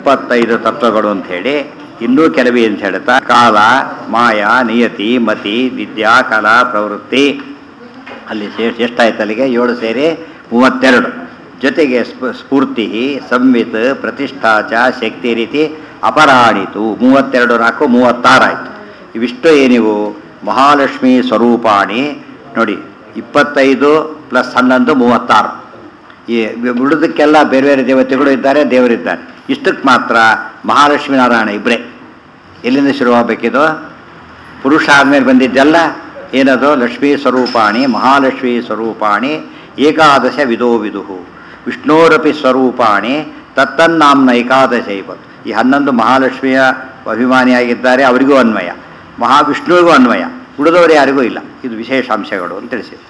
ಇಪ್ಪತ್ತೈದು ತತ್ವಗಳು ಅಂತ ಹೇಳಿ ಇನ್ನೂ ಕೆಲವೇ ಅಂತ ಹೇಳ್ತಾ ಕಾಲ ಮಾಯ ನಿಯತಿ ಮತಿ ವಿದ್ಯಾ ಕಲಾ ಪ್ರವೃತ್ತಿ ಅಲ್ಲಿ ಶೇ- ಎಷ್ಟಾಯ್ತು ಅಲ್ಲಿಗೆ ಏಳು ಸೇರಿ ಮೂವತ್ತೆರಡು ಜೊತೆಗೆ ಸ್ಫ- ಸ್ಫೂರ್ತಿ ಸಂವಿತ್ ಪ್ರತಿಷ್ಠಾ ಚ ಶಕ್ತಿ ರೀತಿ ಅಪರಾಣಿತು ಮೂವತ್ತೆರಡು ನಾಲ್ಕು ಮೂವತ್ತಾರಾಯ್ತು ಇವಿಷ್ಟು ಏನಿವು ಮಹಾಲಕ್ಷ್ಮಿ ಸ್ವರೂಪಾಣಿ ನೋಡಿ ಇಪ್ಪತ್ತೈದು ಪ್ಲಸ್ ಹನ್ನೊಂದು ಮೂವತ್ತಾರು ಈ ಉಳಿದಕ್ಕೆಲ್ಲ ಬೇರೆ ಬೇರೆ ದೇವತೆಗಳು ಇದ್ದಾರೆ ದೇವರಿದ್ದಾರೆ ಇಷ್ಟಕ್ಕೆ ಮಾತ್ರ ಮಹಾಲಕ್ಷ್ಮೀ ನಾರಾಯಣ ಇಬ್ಬರೇ ಎಲ್ಲಿಂದ ಶುರುವಾಗಬೇಕಿದು ಪುರುಷ ಆದಮೇಲೆ ಬಂದಿದ್ದೆಲ್ಲ ಏನದು ಲಕ್ಷ್ಮೀ ಸ್ವರೂಪಾಣಿ ಮಹಾಲಕ್ಷ್ಮೀ ಸ್ವರೂಪಾಣಿ ಏಕಾದಶ ವಿಧೋ ವಿದುಹು ವಿಷ್ಣೋರಪಿ ಸ್ವರೂಪಾಣಿ ತತ್ತನ್ನಾಮ್ನ ಏಕಾದಶ ಇವತ್ತು ಈ ಹನ್ನೊಂದು ಮಹಾಲಕ್ಷ್ಮಿಯ ಅಭಿಮಾನಿಯಾಗಿದ್ದಾರೆ ಅವರಿಗೂ ಅನ್ವಯ ಮಹಾವಿಷ್ಣುವಿಗೂ ಅನ್ವಯ ಉಳಿದವರು ಯಾರಿಗೂ ಇಲ್ಲ ಇದು ವಿಶೇಷ ಅಂಶಗಳು ಅಂತ ತಿಳಿಸಿದೆ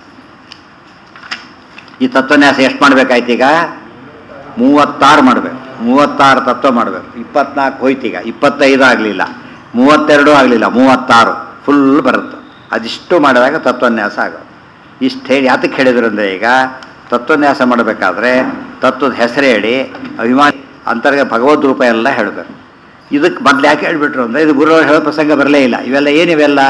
ಈ ತತ್ವನ್ಯಾಸ ಎಷ್ಟು ಮಾಡ್ಬೇಕಾಯ್ತು ಈಗ ಮೂವತ್ತಾರು ಮಾಡಬೇಕು ಮೂವತ್ತಾರು ತತ್ವ ಮಾಡಬೇಕು ಇಪ್ಪತ್ನಾಲ್ಕು ಹೋಯ್ತೀಗ ಇಪ್ಪತ್ತೈದು ಆಗಲಿಲ್ಲ ಮೂವತ್ತೆರಡು ಆಗಲಿಲ್ಲ ಮೂವತ್ತಾರು ಫುಲ್ ಬರುತ್ತೆ ಅದಿಷ್ಟು ಮಾಡಿದಾಗ ತತ್ವನ್ಯಾಸ ಆಗೋದು ಇಷ್ಟು ಹೇಳಿ ಯಾತಕ್ಕೆ ಹೇಳಿದ್ರು ಅಂದರೆ ಈಗ ತತ್ವನ್ಯಾಸ ಮಾಡಬೇಕಾದ್ರೆ ತತ್ವದ ಹೆಸರು ಹೇಳಿ ಅಭಿಮಾನಿ ಅಂತರ್ಗ ಭಗವದ್ ರೂಪ ಎಲ್ಲ ಹೇಳಬೇಕು ಇದಕ್ಕೆ ಮೊದಲು ಯಾಕೆ ಹೇಳ್ಬಿಟ್ರು ಅಂದರೆ ಇದು ಗುರುವರು ಹೇಳೋ ಪ್ರಸಂಗ ಬರಲೇ ಇಲ್ಲ ಇವೆಲ್ಲ ಏನಿವೆಲ್ಲ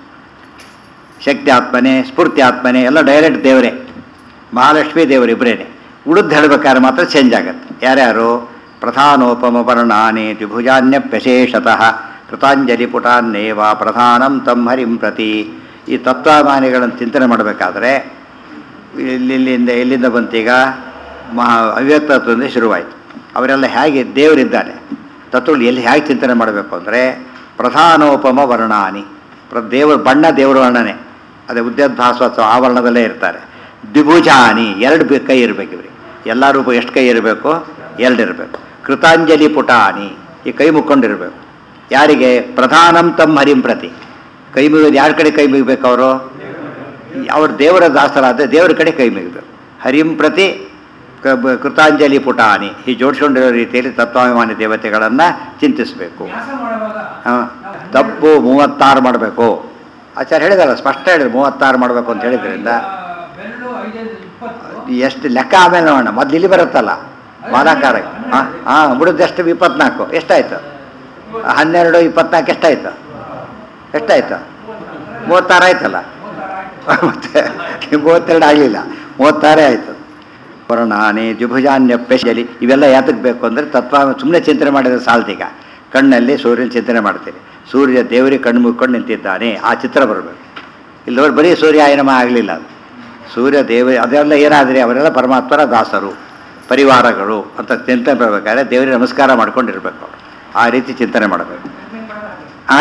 ಶಕ್ತಿ ಆತ್ಮನೆ ಸ್ಫೂರ್ತಿ ಆತ್ಮನೆ ಎಲ್ಲ ಡೈರೆಕ್ಟ್ ದೇವರೇ ಮಹಾಲಕ್ಷ್ಮಿ ದೇವರಿಬ್ಬರೇನೆ ಉಳಿದು ಹೇಳಬೇಕಾದ್ರೆ ಮಾತ್ರ ಚೇಂಜ್ ಆಗುತ್ತೆ ಯಾರ್ಯಾರು ಪ್ರಧಾನೋಪಮ ವರ್ಣಾನಿ ದ್ವಿಭುಜಾನ್ಯಪ್ಯಶೇಷತಃ ಕೃತಾಂಜಲಿ ಪುಟಾನ್ನೇವ ಪ್ರಧಾನಂ ತಂ ಹರಿಂ ಪ್ರತಿ ಈ ತತ್ವಾಭಿಮಾನಿಗಳನ್ನು ಚಿಂತನೆ ಮಾಡಬೇಕಾದ್ರೆ ಇಲ್ಲಿಂದ ಎಲ್ಲಿಂದ ಬಂತೀಗ ಮಹಾ ಅವ್ಯಕ್ತ ತತ್ವದಿಂದ ಶುರುವಾಯಿತು ಅವರೆಲ್ಲ ಹೇಗೆ ದೇವರಿದ್ದಾನೆ ತತ್ವಗಳು ಎಲ್ಲಿ ಹೇಗೆ ಚಿಂತನೆ ಮಾಡಬೇಕು ಅಂದರೆ ಪ್ರಧಾನೋಪಮ ವರ್ಣಾನಿ ಪ್ರ ದೇವರ ಬಣ್ಣ ದೇವರ ವರ್ಣನೆ ಅದೇ ಉದ್ಯೋದ್ಭಾಸೋತ್ಸವ ಆವರಣದಲ್ಲೇ ಇರ್ತಾರೆ ದ್ವಿಭುಜಾನಿ ಎರಡು ಬೆ- ಕೈ ಇರಬೇಕು ಇವ್ರಿಗೆ ಎಲ್ಲ ರೂಪ ಎಷ್ಟು ಕೈ ಇರಬೇಕು ಎರಡು ಇರಬೇಕು ಕೃತಾಂಜಲಿ ಪುಟಾನಿ ಈ ಕೈ ಮುಕ್ಕೊಂಡಿರಬೇಕು ಯಾರಿಗೆ ಪ್ರಧಾನಂ ತಮ್ಮ ಹರಿಂ ಪ್ರತಿ ಕೈ ಮುಗಿದು ಯಾರ ಕಡೆ ಕೈ ಮುಗಿಬೇಕು ಅವರು ಅವ್ರ ದೇವರ ದಾಸರಾದ ದೇವರ ಕಡೆ ಕೈ ಮುಗಿಬೇಕು ಹರಿಂ ಪ್ರತಿ ಕ- ಬ- ಕೃತಾಂಜಲಿ ಪುಟಾನಿ ಈ ಜೋಡಿಸ್ಕೊಂಡಿರೋ ರೀತಿಯಲ್ಲಿ ತತ್ವಾಭಿಮಾನಿ ದೇವತೆಗಳನ್ನು ಚಿಂತಿಸಬೇಕು ನ್ಯಾಸ ಮಾಡುವಾಗ ಹಾಂ ತಪ್ಪು ಮೂವತ್ತಾರು ಮಾಡಬೇಕು ಆಚಾರ್ಯ ಹೇಳಿದಾರಲ್ಲ ಸ್ಪಷ್ಟ ಹೇಳಿದ್ರು ಮೂವತ್ತಾರು ಮಾಡಬೇಕು ಅಂತ ಹೇಳಿದ್ರಿಂದ ಆ, ಬೆರಳು ಐದೈದು ಇಪ್ಪತ್ತು ಎಷ್ಟು ಲೆಕ್ಕ ಆಮೇಲೆ ನೋಡೋಣ ಮೊದ್ಲು ಇಲ್ಲಿ ಬರುತ್ತಲ್ಲ ಮಾಲಾಕಾರ ಹಾಂ ಹಾಂ ಬಿಡುದೆಷ್ಟು ಇಪ್ಪತ್ನಾಲ್ಕು ಎಷ್ಟಾಯ್ತು ಹನ್ನೆರಡು ಇಪ್ಪತ್ನಾಲ್ಕು ಎಷ್ಟಾಯ್ತು ಎಷ್ಟಾಯ್ತು ಮೂವತ್ತಾರು ಆಯ್ತಲ್ಲ ಮತ್ತೆ ಮೂವತ್ತೆರಡು ಆಗಲಿಲ್ಲ ಮೂವತ್ತಾರೇ ಆಯಿತು ವರ್ಣಾನೆ ದ್ವಿಭುಜಾನ್ಯಪ್ಯಶಲಿ ಇವೆಲ್ಲ ಯಾತಕ್ಕೆ ಬೇಕು ಅಂದರೆ ತತ್ವ ಸುಮ್ಮನೆ ಚಿಂತನೆ ಮಾಡಿದ್ರೆ ಸಾಲ್ದೀಗ ಕಣ್ಣಲ್ಲಿ ಸೂರ್ಯನ ಚಿಂತನೆ ಮಾಡ್ತೀರಿ ಸೂರ್ಯ ದೇವರಿಗೆ ಕಣ್ಣು ಮುಗ್ಕೊಂಡು ನಿಂತಿದ್ದಾನೆ ಆ ಚಿತ್ರ ಬರಬೇಕು ಇಲ್ಲವ್ರು ಬರೀ ಸೂರ್ಯಾಯನಮ ಆಗಲಿಲ್ಲ ಅದು ಸೂರ್ಯ ದೇವ ಅದೆಲ್ಲ ಏನಾದರೆ ಅವರೆಲ್ಲ ಪರಮಾತ್ಮರ ದಾಸರು ಪರಿವಾರಗಳು ಅಂತ ಚಿಂತನೆ ಬರಬೇಕಾದ್ರೆ ದೇವರಿಗೆ ನಮಸ್ಕಾರ ಮಾಡ್ಕೊಂಡಿರ್ಬೇಕು ಅವರು ಆ ರೀತಿ ಚಿಂತನೆ ಮಾಡಬೇಕು ಆ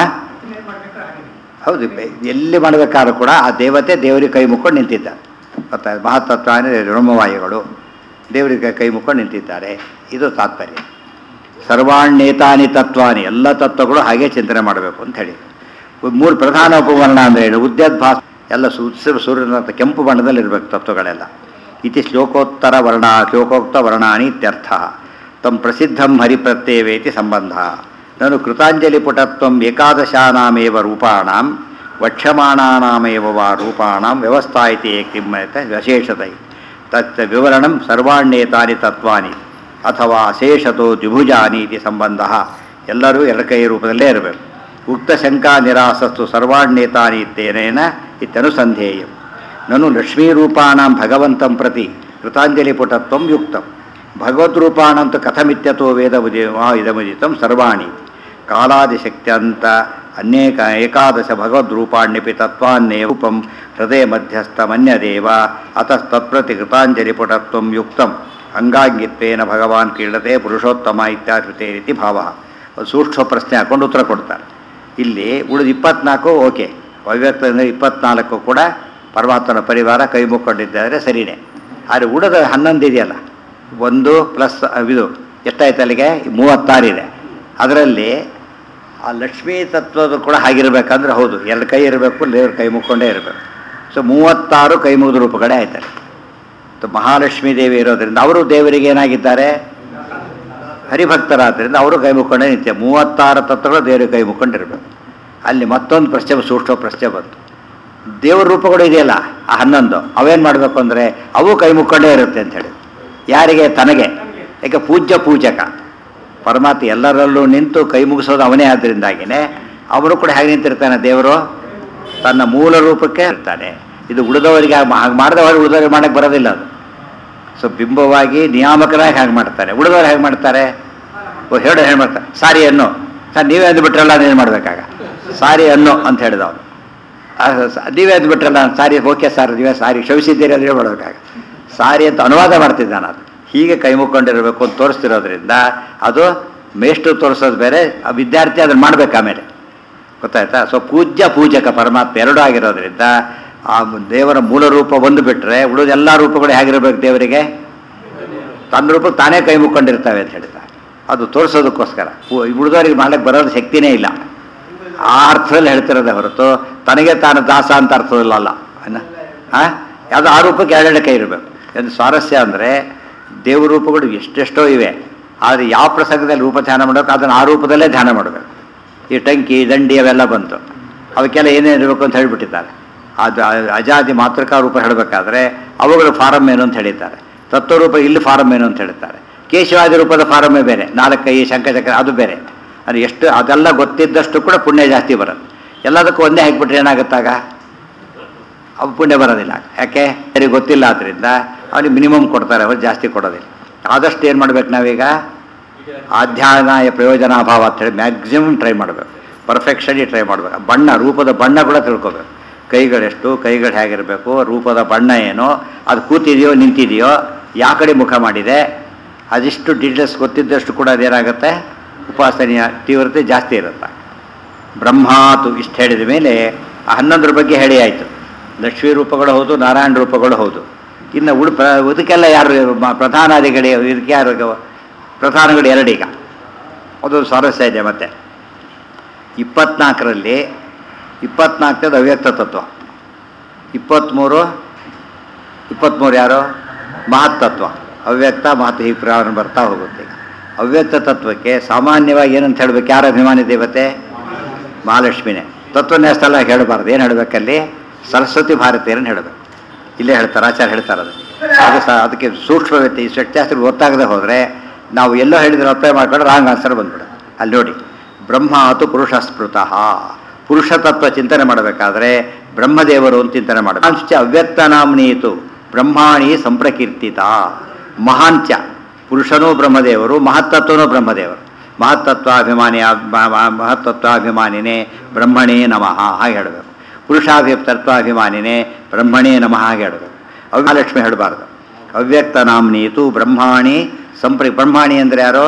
ಹೌದು ಬೆ- ಎಲ್ಲಿ ಮಾಡಬೇಕಾದ್ರೂ ಕೂಡ ಆ ದೇವತೆ ದೇವರಿಗೆ ಕೈ ಮುಕ್ಕೊಂಡು ನಿಂತಿದ್ದಾರೆ ಗೊತ್ತಾ ಮಹತ್ತತ್ವ ಅಂದರೆ ರೋಮವಾಯುಗಳು ದೇವರಿಗೆ ಕೈ ಮುಕ್ಕೊಂಡು ನಿಂತಿದ್ದಾರೆ ಇದು ತಾತ್ಪರ್ಯ ಸರ್ವಾಣ್ಯೇತಾನಿ ತತ್ವಾನಿ ಎಲ್ಲ ತತ್ವಗಳು ಹಾಗೆ ಚಿಂತನೆ ಮಾಡಬೇಕು ಅಂತ ಹೇಳಿ ಮೂರು ಪ್ರಧಾನ ಉಪವರ್ಣ ಅಂದರೆ ಏನು ಉದ್ಯದ್ಭಾಸ ಎಲ್ಲ ಸೂರ್ಯ ಸೂರ್ಯನ ಕೆಂಪು ಬಣ್ಣದಲ್ಲಿ ಇರಬೇಕು ತತ್ವಗಳೆಲ್ಲ ಇತಿ ಶ್ಲೋಕೋತ್ತರ ವರ್ಣ ಶ್ಲೋಕೋಕ್ತ ವರ್ಣಾನಿ ಇತ್ಯರ್ಥ ತಮ್ಮ ಪ್ರಸಿದ್ಧಂ ಹರಿಪ್ರತ್ಯವೇತಿ ಸಂಬಂಧ ನಾನು ಕೃತಾಂಜಲಿ ಪುಟತ್ವಂ ಏಕಾದಶಾನಾಮೇವ ರೂಪಾಣಾಂ ವಕ್ಷ್ಯಮಾಣಾನಾಮೇವ ವಾ ರೂಪಾಣಾಂ ವ್ಯವಸ್ಥಾ ಇತಿ ಕಿಮ್ಮತ ವಿಶೇಷತೈ ತತ್ ವಿವರಣಂ ಸರ್ವಾಣ್ಯೇತಾನಿ ತತ್ವಾನಿ ಅಥವಾ ಅಶೇಷತೋ ದ್ವಿಭುಜಾನಿ ಇತಿ ಸಂಬಂಧ ಎಲ್ಲರೂ ಎರಡಕೈ ರೂಪದಲ್ಲೇ ಇರಬೇಕು ಉಕ್ತ ಶಂಕಾ ನಿರಾಸಸ್ತು ಸರ್ವಾಣ್ಯೇತಾನಿ ಇತ್ತೇನೇನ ಇತ್ಯನುಸಂಧೇಯಂ ನನು ಲಕ್ಷ್ಮೀರೂಪಾಣಾಂ ಭಗವಂತಂ ಪ್ರತಿ ಕೃತಾಂಜಲಿ ಪುಟತ್ವಂ ಯುಕ್ತಂ ಭಗವದ್ರೂಪಾಣಂತು ಕಥಮಿತ್ಯತೋ ವೇದ ವಾ ಇದಮುದಿತಂ ಸರ್ವಾಣಿ ಕಾಲಾದಿಶಕ್ತ್ಯಂತ ಅನೇಕ ಏಕಾದಶ ಭಗವದ್ರೂಪಾಣ್ಯಪಿ ತತ್ವಾನ್ನೇಪಂ ಹೃದಯ ಮಧ್ಯಸ್ಥಮನ್ಯದೇವ ಅತಸ್ತತ್ಪ್ರತಿ ಕೃತಾಂಜಲಿ ಪುಟತ್ವಂ ಯುಕ್ತಂ ಅಂಗಾಂಗಿತ್ವೇನ ಭಗವಾನ್ ಕ್ರೀಡತೆ ಪುರುಷೋತ್ತಮ ಇತ್ಯಾಶ್ರುತೆ ರೀತಿ ಭಾವ ಒಂದು ಸೂಕ್ಷ್ಮ ಪ್ರಶ್ನೆ ಹಾಕೊಂಡು ಉತ್ತರ ಕೊಡ್ತಾರೆ ಇಲ್ಲಿ ಉಳಿದ ಇಪ್ಪತ್ನಾಲ್ಕು ಓಕೆ ಅವ್ಯಕ್ತದಿಂದ ಇಪ್ಪತ್ನಾಲ್ಕು ಕೂಡ ಪರಮಾತ್ಮನ ಪರಿವಾರ ಕೈ ಮುಕ್ಕೊಂಡಿದ್ದಾರೆ ಸರಿನೇ ಆದರೆ ಉಳಿದ ಹನ್ನೊಂದು ಇದೆಯಲ್ಲ ಒಂದು ಪ್ಲಸ್ ಇದು ಎಷ್ಟಾಯ್ತು ಅಲ್ಲಿಗೆ ಮೂವತ್ತಾರಿದೆ ಅದರಲ್ಲಿ ಆ ಲಕ್ಷ್ಮೀ ತತ್ವದ ಕೂಡ ಹಾಗಿರ್ಬೇಕಂದ್ರೆ ಹೌದು ಎರಡು ಕೈ ಇರಬೇಕು ದೇವ್ರ ಕೈ ಮುಕ್ಕೊಂಡೇ ಇರಬೇಕು ಸೊ ಮೂವತ್ತಾರು ಕೈ ಮುಗಿದ ರೂಪಗಳೇ ಆಯ್ತಾರೆ ಮತ್ತು ಮಹಾಲಕ್ಷ್ಮೀ ದೇವಿ ಇರೋದ್ರಿಂದ ಅವರು ದೇವರಿಗೆ ಏನಾಗಿದ್ದಾರೆ ಹರಿಭಕ್ತರಾದ್ದರಿಂದ ಅವರು ಕೈ ಮುಕ್ಕೊಂಡೇ ನಿತ್ಯ ಮೂವತ್ತಾರು ತತ್ವಗಳು ದೇವರಿಗೆ ಕೈ ಮುಕ್ಕೊಂಡಿರ್ಬೇಕು ಅಲ್ಲಿ ಮತ್ತೊಂದು ಪ್ರಶ್ನೆ ಸೂಕ್ಷ್ಮ ಪ್ರಶ್ನೆ ಬಂತು ದೇವರ ರೂಪಗಳು ಇದೆಯಲ್ಲ ಆ ಹನ್ನೊಂದು ಅವೇನು ಮಾಡಬೇಕು ಅಂದರೆ ಅವು ಕೈ ಮುಕ್ಕೊಂಡೇ ಇರುತ್ತೆ ಅಂತ ಹೇಳಿ ಯಾರಿಗೆ ತನಗೆ ಯಾಕೆ ಪೂಜ್ಯ ಪೂಜಕ ಪರಮಾತ್ಮ ಎಲ್ಲರಲ್ಲೂ ನಿಂತು ಕೈ ಮುಗಿಸೋದು ಅವನೇ ಆದ್ದರಿಂದಾಗಿನೇ ಅವನು ಕೂಡ ಹೇಗೆ ನಿಂತಿರ್ತಾನೆ ದೇವರು ತನ್ನ ಮೂಲ ರೂಪಕ್ಕೆ ಇರ್ತಾನೆ ಇದು ಉಳಿದವರಿಗೆ ಹಾಗೆ ಮಾಡಿದವರು ಉಳಿದವರಿಗೆ ಮಾಡಕ್ಕೆ ಬರೋದಿಲ್ಲ ಅದು ಸೊ ಬಿಂಬವಾಗಿ ನಿಯಾಮಕರಾಗಿ ಹಾಗೆ ಮಾಡ್ತಾರೆ ಉಳಿದವರು ಹೇಗೆ ಮಾಡ್ತಾರೆ ಓ ಹೇಳು ಹೇಳಿ ಮಾಡ್ತಾರೆ ಸಾರಿ ಅನ್ನೋ ಸರ್ ನೀವೇ ಅಂದ್ಬಿಟ್ರಲ್ಲ ಅದೇನು ಮಾಡಬೇಕಾಗ ಸಾರಿ ಅನ್ನೋ ಅಂತ ಹೇಳಿದ ಅವನು ಆ, ಸ- ನೀವೇ ಅಂದ್ಬಿಟ್ರಲ್ಲ ಸಾರಿ ಓಕೆ ಸರ್ ನೀವೇ ಸಾರಿ ಕ್ಷಮಿಸಿದ್ದೀರಿ ಅಂದ್ರೆ ಮಾಡಬೇಕಾಗ ಸಾರಿ ಅಂತ ಅನುವಾದ ಮಾಡ್ತಿದ್ದಾನೆ ಅದು ಹೀಗೆ ಕೈ ಮುಕ್ಕೊಂಡಿರಬೇಕು ಅಂತ ತೋರಿಸ್ತಿರೋದ್ರಿಂದ ಅದು ಮೇಷ್ಟ್ರು ತೋರಿಸೋದು ಬೇರೆ ಆ ವಿದ್ಯಾರ್ಥಿ ಅದನ್ನು ಮಾಡ್ಬೇಕು ಆಮೇಲೆ ಗೊತ್ತಾಯ್ತಾ ಸೊ ಪೂಜ್ಯ ಪೂಜಕ ಪರಮಾತ್ಮ ಎರಡೂ ಆಗಿರೋದ್ರಿಂದ ಆ ದೇವರ ಮೂಲ ರೂಪ ಒಂದು ಬಿಟ್ಟರೆ ಉಳಿದ ಎಲ್ಲ ರೂಪಗಳು ಹೇಗಿರ್ಬೇಕು ದೇವರಿಗೆ ತನ್ನ ರೂಪಕ್ಕೆ ತಾನೇ ಕೈ ಮುಕ್ಕೊಂಡಿರ್ತವೆ ಅಂತ ಹೇಳ್ತಾರೆ ಅದು ತೋರಿಸೋದಕ್ಕೋಸ್ಕರ ಉ- ಉಳಿದವರಿಗೆ ಮಾಡಕ್ಕೆ ಬರೋದು ಶಕ್ತಿನೇ ಇಲ್ಲ ಆ ಅರ್ಥದಲ್ಲಿ ಹೇಳ್ತಿರೋದೇ ಹೊರತು ತನಗೆ ತಾನು ದಾಸ ಅಂತ ಅರ್ಥದಲ್ಲ ಅಲ್ಲ ಅನ್ನ ಹಾಂ ಯಾವುದು ಆ ರೂಪಕ್ಕೆ ಎರಡೆರಡು ಕೈ ಇರಬೇಕು ಎಂದು ಸ್ವಾರಸ್ಯ ಅಂದರೆ ದೇವ ರೂಪಗಳು ಎಷ್ಟೆಷ್ಟೋ ಇವೆ ಆದರೆ ಯಾವ ಪ್ರಸಂಗದಲ್ಲಿ ರೂಪ ಧ್ಯಾನ ಮಾಡಬೇಕು ಅದನ್ನು ಆ ರೂಪದಲ್ಲೇ ಧ್ಯಾನ ಮಾಡಬೇಕು ಈ ಟಂಕಿ ದಂಡಿ ಅವೆಲ್ಲ ಬಂತು ಅವಕ್ಕೆಲ್ಲ ಏನೇನು ಇರಬೇಕು ಅಂತ ಹೇಳಿಬಿಟ್ಟಿದ್ದಾರೆ ಅದು ಅ- ಅಜಾದಿ ಮಾತೃಕಾ ರೂಪ ಹೇಳಬೇಕಾದ್ರೆ ಅವುಗಳು ಫಾರಮ್ ಏನು ಅಂತ ಹೇಳಿದ್ದಾರೆ ತತ್ವರೂಪ ಇಲ್ಲಿ ಫಾರಮ್ ಏನು ಅಂತ ಹೇಳ್ತಾರೆ ಕೇಶವಾದಿ ರೂಪದ ಫಾರಮ್ಮೇ ಬೇರೆ ನಾಲ್ಕೈ ಶಂಕಚಕ್ರ ಅದು ಬೇರೆ ಅದು ಎಷ್ಟು ಅದೆಲ್ಲ ಗೊತ್ತಿದ್ದಷ್ಟು ಕೂಡ ಪುಣ್ಯ ಜಾಸ್ತಿ ಬರುತ್ತೆ ಎಲ್ಲದಕ್ಕೂ ಒಂದೇ ಹಾಕಿಬಿಟ್ರೆ ಏನಾಗುತ್ತಾಗ ಅವು ಪುಣ್ಯ ಬರೋದಿಲ್ಲ ಯಾಕೆ ಸರಿ ಗೊತ್ತಿಲ್ಲ ಆದ್ದರಿಂದ ಅವನಿಗೆ ಮಿನಿಮಮ್ ಕೊಡ್ತಾರೆ ಅವ್ರು ಜಾಸ್ತಿ ಕೊಡೋದಿಲ್ಲ ಆದಷ್ಟು ಏನು ಮಾಡ್ಬೇಕು ನಾವೀಗ ಆಧ್ಯಾನಾಯ ಪ್ರಯೋಜನಾಭಾವ ಅಂತ ಹೇಳಿ ಮ್ಯಾಕ್ಸಿಮಮ್ ಟ್ರೈ ಮಾಡಬೇಕು ಪರ್ಫೆಕ್ಷನ್ಲಿ ಟ್ರೈ ಮಾಡಬೇಕು ಬಣ್ಣ ರೂಪದ ಬಣ್ಣ ಕೂಡ ತಿಳ್ಕೊಬೇಕು ಕೈಗಳೆಷ್ಟು ಕೈಗಳು ಹೇಗಿರಬೇಕು ರೂಪದ ಬಣ್ಣ ಏನು ಅದು ಕೂತಿದೆಯೋ ನಿಂತಿದೆಯೋ ಯಾವ ಕಡೆ ಮುಖ ಮಾಡಿದೆ ಅದಿಷ್ಟು ಡೀಟೇಲ್ಸ್ ಗೊತ್ತಿದ್ದಷ್ಟು ಕೂಡ ಅದೇನಾಗುತ್ತೆ ಉಪಾಸನೆಯ ತೀವ್ರತೆ ಜಾಸ್ತಿ ಇರುತ್ತೆ ಬ್ರಹ್ಮಾತು ಇಷ್ಟು ಹೇಳಿದ ಮೇಲೆ ಆ ಹನ್ನೊಂದರ ಬಗ್ಗೆ ಹೇಳಿ ಆಯಿತು ಲಕ್ಷ್ಮೀ ರೂಪಗಳು ಹೌದು ನಾರಾಯಣ ರೂಪಗಳು ಹೌದು ಇನ್ನು ಉಳು ಪ್ರ ಇದಕ್ಕೆಲ್ಲ ಯಾರು ಮ- ಪ್ರಧಾನಾದಿಗಳಿ ಇದಕ್ಕೆ ಯಾರು ಗ- ಪ್ರಧಾನಗಳು ಎರಡೀಗ ಅದೊಂದು ಸ್ವಾರಸ್ಯ ಇದೆ ಮತ್ತೆ ಇಪ್ಪತ್ನಾಲ್ಕರಲ್ಲಿ ಇಪ್ಪತ್ನಾಲ್ಕನೇದು ಅವ್ಯಕ್ತ ತತ್ವ ಇಪ್ಪತ್ತ್ಮೂರು ಇಪ್ಪತ್ತ್ಮೂರು ಯಾರು ಮಹತ್ತತ್ವ ಅವ್ಯಕ್ತ ಮಹತ್ ಹೀಗೆ ಪ್ರಾರಂಭ ಬರ್ತಾ ಹೋಗುತ್ತೆ ಈಗ ಅವ್ಯಕ್ತ ತತ್ವಕ್ಕೆ ಸಾಮಾನ್ಯವಾಗಿ ಏನಂತ ಹೇಳ್ಬೇಕು ಯಾರ ಅಭಿಮಾನಿ ದೇವತೆ ಮಹಾಲಕ್ಷ್ಮಿನೇ ತತ್ವನ್ಯಾಸ ಎಲ್ಲ ಹೇಳಬಾರ್ದು ಏನು ಹೇಳಬೇಕಲ್ಲಿ ಸರಸ್ವತಿ ಭಾರತೀಯರನ್ನು ಹೇಳಬೇಕು ಇಲ್ಲೇ ಹೇಳ್ತಾರೆ ಆಚಾರ್ಯ ಹೇಳ್ತಾರೆ ಅದು ಅದು ಸಹ ಅದಕ್ಕೆ ಸೂಕ್ಷ್ಮ ವ್ಯಕ್ತಿ ಈ ಶಕ್ತಿಯಾಸ್ತ್ರ ಗೊತ್ತಾಗದೆ ಹೋದರೆ ನಾವು ಎಲ್ಲೋ ಹೇಳಿದ್ರೆ ಅಪ್ಲೈ ಮಾಡ್ಕೊಂಡು ರಾಂಗ್ ಆನ್ಸರ್ ಬಂದ್ಬಿಡುತ್ತೆ ಅಲ್ಲಿ ನೋಡಿ ಬ್ರಹ್ಮ ಆತು ಪುರುಷ ಸ್ಮೃತಃ ಪುರುಷ ತತ್ವ ಚಿಂತನೆ ಮಾಡಬೇಕಾದ್ರೆ ಬ್ರಹ್ಮದೇವರು ಅಂತ ಚಿಂತನೆ ಮಾಡಬೇಕು ಅಂಶ ಅವ್ಯಕ್ತ ನಾಮ್ನೀತು ಬ್ರಹ್ಮಾಣಿ ಸಂಪ್ರಕೀರ್ತಿತ ಮಹಾಂಚ ಪುರುಷನೂ ಬ್ರಹ್ಮದೇವರು ಮಹತ್ತತ್ವನೂ ಬ್ರಹ್ಮದೇವರು ಮಹತ್ತತ್ವಾಭಿಮಾನಿ ಮಹತ್ತತ್ವಾಭಿಮಾನಿನೇ ಬ್ರಹ್ಮಣೇ ನಮಃ ಹಾಗೆ ಹೇಳಬೇಕು ಪುರುಷಾಭಿ ತತ್ವಾಭಿಮಾನಿನೇ ಬ್ರಹ್ಮಣೇ ನಮಃ ಹಾಗೆ ಹೇಳಬೇಕು ಅವ್ಯಲಕ್ಷ್ಮಿ ಹೇಳಬಾರ್ದು ಅವ್ಯಕ್ತ ನಾಮ್ನೀತು ಬ್ರಹ್ಮಾಣಿ ಸಂಪ್ರ ಬ್ರಹ್ಮಾಣಿ ಅಂದರೆ ಯಾರೋ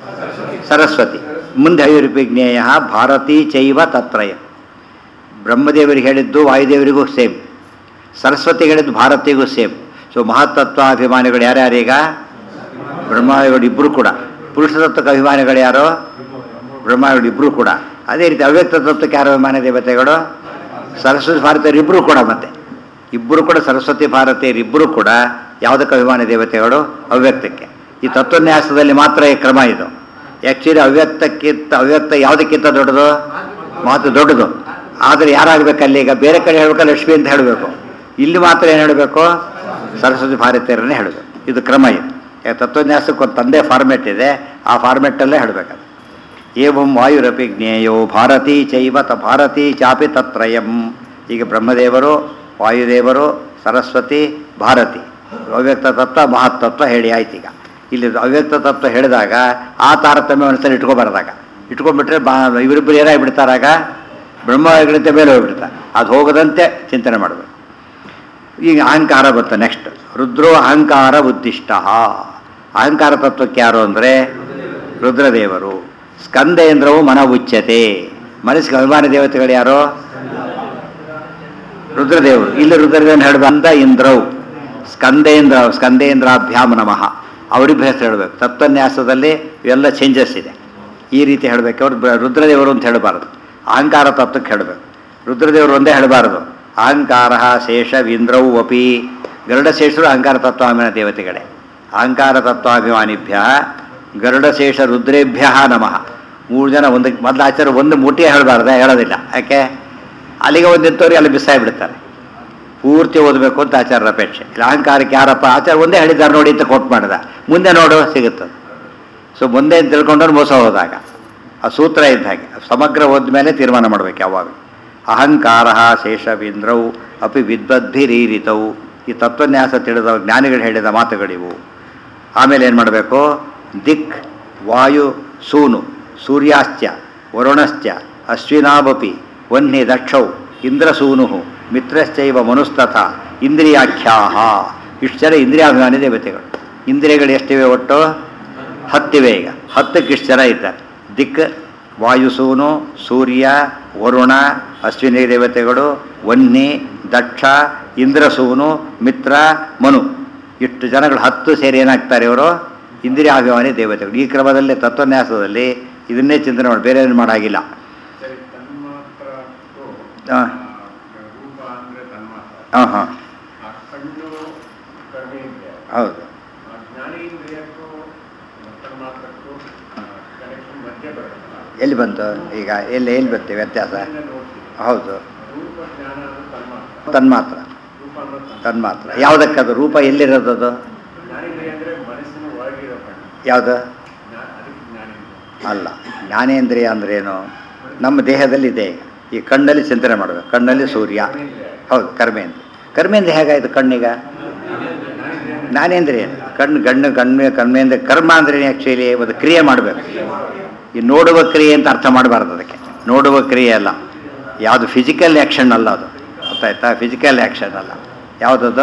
ಸರಸ್ವತಿ ಮುಂದೆ ಐರುಪಿಜ್ಞೇಯ ಭಾರತೀ ಚೈವ ತತ್ರಯ ಬ್ರಹ್ಮದೇವರಿಗೆ ಹೇಳಿದ್ದು ವಾಯುದೇವರಿಗೂ ಸೇಮ್ ಸರಸ್ವತಿಗೆ ಹೇಳಿದ್ದು ಭಾರತಿಗೂ ಸೇಮ್ ಸೊ ಮಹತ್ತತ್ವಾಭಿಮಾನಿಗಳು ಯಾರ್ಯಾರೀಗ ಬ್ರಹ್ಮದೇವರು ಇಬ್ಬರು ಕೂಡ ಪುರುಷ ತತ್ವಕ್ಕೆ ಅಭಿಮಾನಿಗಳು ಯಾರು ಬ್ರಹ್ಮದೇವರು ಇಬ್ಬರು ಕೂಡ ಅದೇ ರೀತಿ ಅವ್ಯಕ್ತ ತತ್ವಕ್ಕೆ ಯಾರು ಅಭಿಮಾನಿ ದೇವತೆಗಳು ಸರಸ್ವತಿ ಭಾರತೀಯರು ಇಬ್ಬರು ಕೂಡ ಮತ್ತೆ ಇಬ್ಬರು ಕೂಡ ಸರಸ್ವತಿ ಭಾರತೀಯರು ಇಬ್ಬರು ಕೂಡ ಯಾವುದಕ್ಕೆ ಅಭಿಮಾನಿ ದೇವತೆಗಳು ಅವ್ಯಕ್ತಕ್ಕೆ ಈ ತತ್ವನ್ಯಾಸದಲ್ಲಿ ಮಾತ್ರ ಈ ಕ್ರಮ ಇದು ಆ್ಯಕ್ಚುಲಿ ಅವ್ಯಕ್ತಕ್ಕಿಂತ ಅವ್ಯಕ್ತ ಯಾವುದಕ್ಕಿಂತ ದೊಡ್ಡದು ಮಾತು ದೊಡ್ಡದು ಆದರೆ ಯಾರಾಗಬೇಕಲ್ಲಿ ಈಗ ಬೇರೆ ಕಡೆ ಹೇಳ್ಬೇಕಲ್ಲ ಲಕ್ಷ್ಮಿ ಅಂತ ಹೇಳಬೇಕು ಇಲ್ಲಿ ಮಾತ್ರ ಏನು ಹೇಳಬೇಕು ಸರಸ್ವತಿ ಭಾರತೀಯರನ್ನೇ ಹೇಳಬೇಕು ಇದು ಕ್ರಮ ಇದು ಯಾಕೆ ತತ್ವನ್ಯಾಸಕ್ಕೆ ಒಂದು ತಂದೆ ಫಾರ್ಮೆಟ್ ಇದೆ ಆ ಫಾರ್ಮೆಟ್ಟಲ್ಲೇ ಹೇಳಬೇಕದು ಏವಂ ವಾಯುರಪಿ ಜ್ಞೇಯೋ ಭಾರತೀ ಚೈವ ತ ಭಾರತೀ ಚಾಪಿ ತತ್ರಯಂ ಈಗ ಬ್ರಹ್ಮದೇವರು ವಾಯುದೇವರು ಸರಸ್ವತಿ ಭಾರತಿ ಅವ್ಯಕ್ತ ತತ್ವ ಮಹತ್ತತ್ವ ಹೇಳಿ ಆಯ್ತು ಈಗ ಇಲ್ಲಿ ಅವ್ಯಕ್ತ ತತ್ವ ಹೇಳಿದಾಗ ಆ ತಾರತಮ್ಯ ಮನಸ್ಸಲ್ಲಿ ಇಟ್ಕೊಬಾರ್ದಾಗ ಇಟ್ಕೊಂಡ್ಬಿಟ್ರೆ ಬಾ ಇವರಿಬ್ಬರು ಏನಾಗ್ಬಿಡ್ತಾರಾಗ ಬ್ರಹ್ಮಗಳಿಂದ ಮೇಲೆ ಹೋಗ್ಬಿಡ್ತಾರೆ ಅದು ಹೋಗದಂತೆ ಚಿಂತನೆ ಮಾಡಬೇಕು ಈಗ ಅಹಂಕಾರ ಬರುತ್ತೆ ನೆಕ್ಸ್ಟ್ ರುದ್ರೋ ಅಹಂಕಾರ ಉದ್ದಿಷ್ಟ ಅಹಂಕಾರ ತತ್ವಕ್ಕೆ ಯಾರು ಅಂದರೆ ರುದ್ರದೇವರು ಸ್ಕಂದೇಂದ್ರವು ಮನ ಉಚ್ಯತೆ ಮನಸ್ಸಿಗೆ ಅಭಿಮಾನಿ ದೇವತೆಗಳು ಯಾರು ರುದ್ರದೇವರು ಇಲ್ಲಿ ರುದ್ರದೇವನ ಹೇಳಬಂದ ಇಂದ್ರವು ಸ್ಕಂದೇಂದ್ರ ಸ್ಕಂದೇಂದ್ರಾಭ್ಯಾಮ್ ನಮಃ ಅವರಿಬ್ಬ ಹೆಸರು ಹೇಳಬೇಕು ತತ್ವನ್ಯಾಸದಲ್ಲಿ ಇವೆಲ್ಲ ಚೇಂಜಸ್ ಇದೆ ಈ ರೀತಿ ಹೇಳಬೇಕು ಅವ್ರು ಬ- ರುದ್ರದೇವರು ಅಂತ ಹೇಳಬಾರದು ಅಹಂಕಾರ ತತ್ವಕ್ಕೆ ಹೇಳಬೇಕು ರುದ್ರದೇವರು ಒಂದೇ ಹೇಳಬಾರದು ಅಹಂಕಾರ ಶೇಷವೀಂದ್ರವು ಅಪಿ ಗರುಡಶೇಷರು ಅಹಂಕಾರ ತತ್ವಾಭಿಮಾನ ದೇವತೆಗಳೇ ಅಹಂಕಾರ ತತ್ವಾಭಿಮಾನಿಭ್ಯ ಗರುಡಶೇಷ ರುದ್ರೇಭ್ಯ ನಮಃ ಮೂರು ಜನ ಒಂದಕ್ಕೆ ಮೊದಲು ಆಚಾರ್ಯ ಒಂದು ಮುಟ್ಟಿಯೇ ಹೇಳಬಾರ್ದೆ ಹೇಳೋದಿಲ್ಲ ಯಾಕೆ ಅಲ್ಲಿಗೆ ಒಂದು ನಿಂತವ್ರಿಗೆ ಅಲ್ಲಿ ಬಿಡ್ತಾರೆ ಪೂರ್ತಿ ಓದಬೇಕು ಅಂತ ಆಚಾರ್ಯರ ಅಪೇಕ್ಷೆ ಇಲ್ಲ ಅಹಂಕಾರಕ್ಕೆ ಯಾರಪ್ಪ ಆಚಾರ್ಯ ಒಂದೇ ಹೇಳಿದ್ದಾರೆ ನೋಡಿ ಅಂತ ಕೊಟ್ಟು ಮಾಡ್ದ ಮುಂದೆ ನೋಡು ಸಿಗುತ್ತದೆ ಸೊ ಮುಂದೆ ಅಂತ ತಿಳ್ಕೊಂಡ್ರೆ ಮೋಸ ಹೋದಾಗ ಆ ಸೂತ್ರ ಇದ್ದ ಹಾಗೆ ಸಮಗ್ರ ಹೋದ್ಮೇಲೆ ತೀರ್ಮಾನ ಮಾಡ್ಬೇಕು ಯಾವಾಗ ಅಹಂಕಾರ ಶೇಷವೀಂದ್ರವು ಅಪಿ ವಿದ್ವದ್ಭಿರೀರಿತವು ಈ ತತ್ವನ್ಯಾಸ ತಿಳಿದ ಜ್ಞಾನಿಗಳು ಹೇಳಿದ ಮಾತುಗಳಿವು ಆಮೇಲೆ ಏನು ಮಾಡಬೇಕು ದಿಕ್ ವಾಯು ಸೂನು ಸೂರ್ಯಾಶ್ಚ ವರುಣಶ್ಚ ಅಶ್ವಿನಾವಪಿ ವನ್ನಿ ದಕ್ಷೌ ಇಂದ್ರಸೂನು ಮಿತ್ರಶ್ಚೈವ ಮನುಸ್ತಥ ಇಂದ್ರಿಯಾಖ್ಯಾಹ ಇಷ್ಟು ಜನ ಇಂದ್ರಿಯಾಭಿಮಾನಿ ದೇವತೆಗಳು ಇಂದ್ರಿಯಗಳು ಎಷ್ಟಿವೆ ಒಟ್ಟು ಹತ್ತಿವೆ ಈಗ ಹತ್ತಕ್ಕೆ ಇಷ್ಟು ಜನ ಇದ್ದಾರೆ ದಿಕ್ ವಾಯುಸೂನು ಸೂರ್ಯ ವರುಣ ಅಶ್ವಿನಿ ದೇವತೆಗಳು ವನ್ನಿ ದಕ್ಷ ಇಂದ್ರಸೂನು ಮಿತ್ರ ಮನು ಇಷ್ಟು ಜನಗಳು ಹತ್ತು ಸೇರಿ ಏನಾಗ್ತಾರೆ ಇವರು ಇಂದ್ರಿಯಾಭಿಮಾನಿ ದೇವತೆಗಳು ಈ ಕ್ರಮದಲ್ಲಿ ತತ್ವನ್ಯಾಸದಲ್ಲಿ ಇದನ್ನೇ ಚಿಂತನೆ ಮಾಡಿ ಬೇರೆ ಏನು ಮಾಡಾಗಿಲ್ಲ ಸರಿ ತನ್ಮಾತ್ರ ಹಾ. ರೂಪ ಅಂದ್ರೆ ತನ್ಮಾತ್ರ ಹಾಂ ಹಾಂ ಆ ಕಣ್ಣು ಕರ್ಮೇಂದ್ರಿಯ ಹೌದು ಆ ಜ್ಞಾನೇಂದ್ರಿಯಕ್ಕೂ ತನ್ಮಾತ್ರಕ್ಕೂ ಕನೆಕ್ಷನ್ ಮಧ್ಯೆ ಬರುತ್ತಲ್ಲ ಎಲ್ಲಿ ಬಂತು ಈಗ ಎಲ್ಲಿ ಎಲ್ಲಿ ಬರ್ತೀವಿ ವ್ಯತ್ಯಾಸ ಅದನ್ನ ನೋಡ್ತೀವಿ ಹೌದು ರೂಪ ಜ್ಞಾನ ಅನ್ನೋದು ತನ್ಮಾತ್ರ ತನ್ಮಾತ್ರ ರೂಪ ಅನ್ನೋದು ತನ್ಮಾತ್ರ. ತನ್ಮಾತ್ರ ಯಾವುದಕ್ಕದು ರೂಪ ಎಲ್ಲಿರೋದು ಅದು ಜ್ಞಾನೇಂದ್ರಿಯ ಅಂದ್ರೆ ಮನಸ್ಸಿನ ಒಳಗಿರೋ ಕಣ್ಣು ಯಾವುದು ಜ್ಞಾ- ಅದಕ್ಕೆ ಜ್ಞಾನೇಂದ್ರಿಯ ಅಲ್ಲ ಜ್ಞಾನೇಂದ್ರಿಯ ಅಂದ್ರೇನು ನಮ್ಮ ದೇಹದಲ್ಲಿ ಇದೆ ಈಗ. ಈ ಕಣ್ಣಲ್ಲಿ ಚಿಂತನೆ ಮಾಡಬೇಕು ಕಣ್ಣಲ್ಲಿ ಸೂರ್ಯ ಹೌದು ಕರ್ಮೇಂದ್ರಿಯ ಕರ್ಮೇಂದ್ರಿಯ ಹೇಗಾಯ್ತು ಕಣ್ಣಿಗ ಜ್ಞಾನೇಂದ್ರಿಯ ಕಣ್ಣು ಗಣ್ಣು ಕಣ್ಣು ಕರ್ಮೇಂದ್ರಿಯ ಕರ್ಮ ಅಂದ್ರೆ ಆ್ಯಕ್ಚುಲಿ ಒಂದು ಕ್ರಿಯೆ ಮಾಡಬೇಕು ಈ ನೋಡುವ ಕ್ರಿಯೆ ಅಂತ ಅರ್ಥ ಮಾಡಬಾರ್ದು ಅದಕ್ಕೆ ನೋಡುವ ಕ್ರಿಯೆ ಅಲ್ಲ ಯಾವುದು ಫಿಸಿಕಲ್ ಆ್ಯಕ್ಷನ್ ಅಲ್ಲ ಅದು ಗೊತ್ತಾಯ್ತಾ ಫಿಸಿಕಲ್ ಆ್ಯಕ್ಷನ್ ಅಲ್ಲ ಯಾವುದದು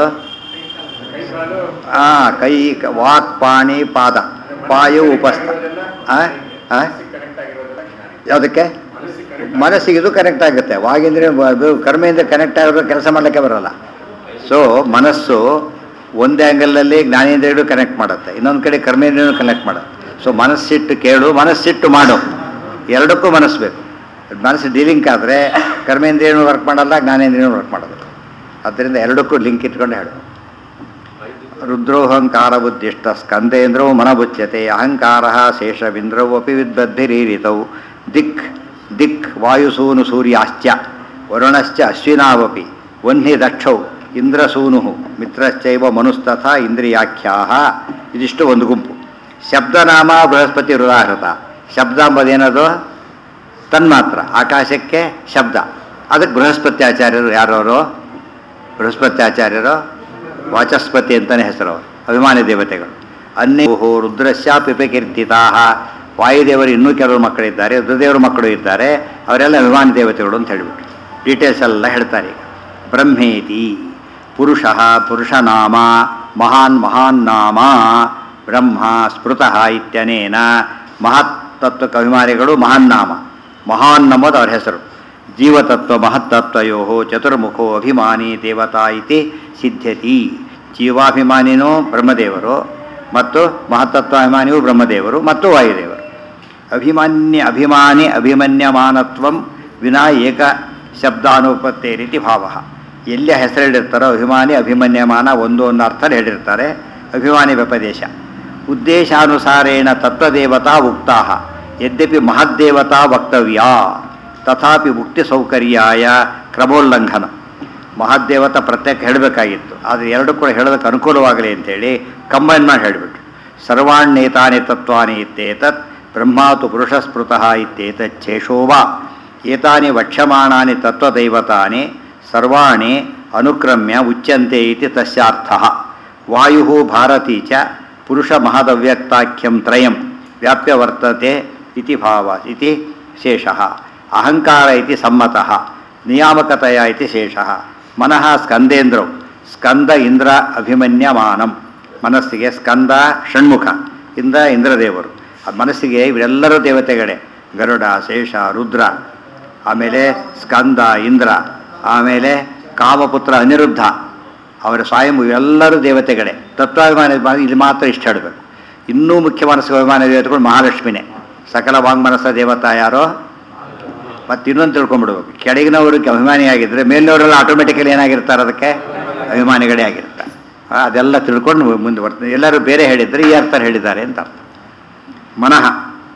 ಕೈ ಕಾಲು ಆ ಕೈ ಕ- ವಾಕ್ ಪಾಣಿ ಪಾದ ಪಾಯು ಉಪಸ್ಥ ಆ? ಆ? ಕನೆಕ್ಟ್ ಆಗಿರೋದೆಲ್ಲ ಜ್ಞಾನ ಯಾವುದಕ್ಕೆ ಮನಸ್ಸಿಗೆ ಕನೆಕ್ಟ್ ಮನಸ್ಸಿಗೆ ಇದು ಕನೆಕ್ಟ್ ಆಗುತ್ತೆ ವಾಗಿಂದ್ರೆ ಅದು ಕರ್ಮೆಯಿಂದ ಕನೆಕ್ಟ್ ಆಗಿರೋ ಕೆಲಸ ಮಾಡಲಿಕ್ಕೆ ಬರಲ್ಲ ಸೊ ಮನಸ್ಸು ಒಂದು ಆ್ಯಂಗಲಲ್ಲಿ ಜ್ಞಾನೇಂದ್ರಿಯಗಳು ಕನೆಕ್ಟ್ ಮಾಡುತ್ತೆ ಇನ್ನೊಂದು ಕಡೆ ಕರ್ಮೇಂದ್ರಿಯೂ ಕನೆಕ್ಟ್ ಮಾಡುತ್ತೆ ಸೊ ಮನಸ್ಸಿಟ್ಟು ಕೇಳು ಮನಸ್ಸಿಟ್ಟು ಮಾಡು ಎರಡಕ್ಕೂ ಮನಸ್ಸು ಬೇಕು ಮನಸ್ಸು ಡೀಲಿಂಕ್ ಆದರೆ ಕರ್ಮೇಂದ್ರಿಯನೂ ವರ್ಕ್ ಮಾಡಲ್ಲ ಜ್ಞಾನೇಂದ್ರಿಯನೂ ವರ್ಕ್ ಮಾಡೋದು ಆದ್ದರಿಂದ ಎರಡಕ್ಕೂ ಲಿಂಕ್ ಇಟ್ಕೊಂಡು ಹೇಳು ರುದ್ರೋಹಂಕಾರ ಬುದ್ಧಿಷ್ಟ ಸ್ಕಂದೇಂದ್ರವು ಮನಬುಚ್ಯತೆ ಅಹಂಕಾರ ಶೇಷವಿಂದ್ರವು ಅಪಿ ವಿದ್ಬದ್ಧಿರೀರಿತವು ದಿಕ್ ದಿಕ್ ವಾಯುಸೂನು ಸೂರ್ಯಾಶ್ಚ ವರುಣಶ್ಚ ಅಶ್ವಿನಾವಪಿ ವನ್ಹಿ ದಕ್ಷೌ ಇಂದ್ರಸೂನು ಮಿತ್ರಶ್ಚೈವ ಮನುಸ್ತಥ ಇಂದ್ರಿಯಾಖ್ಯಾ ಇದಿಷ್ಟು ಒಂದು ಗುಂಪು ಶಬ್ದನಾಮ ಬೃಹಸ್ಪತಿ ಹೃದಾಹೃತ ಶಬ್ದ ಎಂಬುದೇನದು ತನ್ಮಾತ್ರ ಆಕಾಶಕ್ಕೆ ಶಬ್ದ ಅದಕ್ಕೆ ಬೃಹಸ್ಪತಿ ಆಚಾರ್ಯರು ಯಾರವರು ಬೃಹಸ್ಪತಿ ಆಚಾರ್ಯರು ವಾಚಸ್ಪತಿ ಅಂತಲೇ ಹೆಸರು ಅವರು ಅಭಿಮಾನಿ ದೇವತೆಗಳು ಅನ್ಯೋ ರುದ್ರಶ್ಯಾಪಿ ಕೀರ್ತಿತಾ ವಾಯುದೇವರು ಇನ್ನೂ ಕೆಲವರು ಮಕ್ಕಳಿದ್ದಾರೆ ರುದ್ರದೇವರ ಮಕ್ಕಳು ಇದ್ದಾರೆ ಅವರೆಲ್ಲ ಅಭಿಮಾನಿ ದೇವತೆಗಳು ಅಂತ ಹೇಳಿಬಿಟ್ಟು ಡೀಟೇಲ್ಸ್ ಎಲ್ಲ ಹೇಳ್ತಾರೆ ಈಗ ಬ್ರಹ್ಮೇತಿ ಪುರುಷ ಪುರುಷನಾಮ ಮಹಾನ್ ಮಹಾನ್ ನಾಮ ಬ್ರಹ್ಮ ಸ್ಮೃತಃ ಇತ್ಯನೇನ ಮಹತ್ತತ್ವಕ್ಕೆ ಅಭಿಮಾನಿಗಳು ಮಹಾನ್ ನಾಮ ಮಹಾನ್ ನಮ್ಮದು ಅವ್ರ ಹೆಸರು ಜೀವತತ್ವ ಮಹತ್ತತ್ವಯೋ ಚತುರ್ಮುಖೋ ಅಭಿಮಾನಿ ದೇವತಾ ಇತಿ ಸಿದ್ಧ್ಯತಿ ಜೀವಾಭಿಮಾನಿನೂ ಬ್ರಹ್ಮದೇವರು ಮತ್ತು ಮಹತ್ತತ್ವಾಭಿಮಾನಿಯೂ ಬ್ರಹ್ಮದೇವರು ಮತ್ತು ವಾಯುದೇವರು ಅಭಿಮಾನ್ಯ ಅಭಿಮಾನಿ ಅಭಿಮನ್ಯಮಾನತ್ವಂ ವಿನಾ ಏಕ ಶಬ್ದಾನುಪತ್ತೇ ರೀತಿ ಭಾವ ಎಲ್ಲಿ ಹೆಸರು ಹೇಳಿರ್ತಾರೋ ಅಭಿಮಾನಿ ಅಭಿಮನ್ಯಮಾನ ಒಂದು ಒಂದು ಅರ್ಥ ಹೇಳಿರ್ತಾರೆ ಅಭಿಮಾನಿ ವ್ಯಪದೇಶ ಉದ್ದೇಶಾನುಸಾರೇಣ ತತ್ವದೇವತಾ ಉಕ್ತಾ ಯದ್ಯಪಿ ಮಹದ್ದೇವತಾ ವಕ್ತವ್ಯ ತಥಾಪಿ ಮುಕ್ತಿ ಸೌಕರ್ಯಾಯ ಕ್ರಮೋಲ್ಲಂಘನ ಮಹಾದೇವತ ಪ್ರತ್ಯೇಕ ಹೇಳಬೇಕಾಗಿತ್ತು ಆದರೆ ಎರಡು ಕೂಡ ಹೇಳೋದಕ್ಕೆ ಅನುಕೂಲವಾಗಲಿ ಅಂತೇಳಿ ಕಂಬೈನ್ ಮಾಡಿ ಹೇಳಿಬಿಟ್ರು ಸರ್ವಾಣ್ಯೇತಾನಿ ತತ್ವಾನಿ ಇತ್ಯೇತತ್ ಬ್ರಹ್ಮಾತು ಪುರುಷಸ್ಮೃತಃ ಇತ್ಯೇತತ್ ಛೇಷೋವಾ ಏತಾನಿ ವಕ್ಷ್ಯಮಾಣಾನಿ ತತ್ವದೈವತಾನಿ ಸರ್ವಾಣಿ ಅನುಕ್ರಮ್ಯ ಉಚ್ಯಂತೆ ಇತಿ ತಸ್ಯಾರ್ಥಃ ವಾಯು ಭಾರತಿ ಚ ಪುರುಷ ಮಹದವ್ಯಕ್ತಾಖ್ಯಂ ತ್ರಯಂ ವ್ಯಾಪ್ಯ ವರ್ತತೆ ಇತಿ ಭಾವ ಇತಿ ಶೇಷಃ ಅಹಂಕಾರ ಇತಿ ಸಮ್ಮತಃ ನಿಯಾಮಕತೆಯ ಇತಿ ಶೇಷಃ ಮನಃ ಸ್ಕಂದೇಂದ್ರೌ ಸ್ಕಂದ ಇಂದ್ರ ಅಭಿಮನ್ಯಮಾನಂ ಮನಸ್ಸಿಗೆ ಸ್ಕಂದ ಷಣ್ಮುಖ ಇಂದ ಇಂದ್ರದೇವರು ಆ ಮನಸ್ಸಿಗೆ ಇವರೆಲ್ಲರೂ ದೇವತೆಗಳೇ ಗರುಡ ಶೇಷ ರುದ್ರ ಆಮೇಲೆ ಸ್ಕಂದ ಇಂದ್ರ ಆಮೇಲೆ ಕಾಮಪುತ್ರ ಅನಿರುದ್ಧ ಅವರ ಸ್ವಯಂ ಇವೆಲ್ಲರೂ ದೇವತೆಗಳೇ ತತ್ವಾಭಿಮಾನ ಮಾ- ಇಲ್ಲಿ ಮಾತ್ರ ಇಷ್ಟ ಹೇಳಬೇಕು ಇನ್ನೂ ಮುಖ್ಯ ಮನಸ್ಸು ಅಭಿಮಾನ ದೇವತೆಗಳು ಮಹಾಲಕ್ಷ್ಮಿನೇ ಸಕಲ ವಾಂಗ್ಮನಸ್ಸ ದೇವತಾ ಯಾರೋ ಮತ್ತು ಇನ್ನೊಂದು ತಿಳ್ಕೊಂಡ್ಬಿಡ್ಬೇಕು ಕೆಳಗಿನವ್ರಿಗೆ ಅಭಿಮಾನಿಯಾಗಿದ್ದರೆ ಮೇಲಿನವರೆಲ್ಲ ಆಟೋಮೆಟಿಕಲಿ ಏನಾಗಿರ್ತಾರೆ ಅದಕ್ಕೆ ಅಭಿಮಾನಿಗಳೇ ಆಗಿರ್ತಾರೆ ಆ, ಅದೆಲ್ಲ ತಿಳ್ಕೊಂಡು ಮುಂದೆ ಬರ್ತಾರೆ ಎಲ್ಲರೂ ಬೇರೆ ಹೇಳಿದರೆ ಈ ಅರ್ಥ ಹೇಳಿದ್ದಾರೆ ಅಂತ ಅರ್ಥ ಮನಃ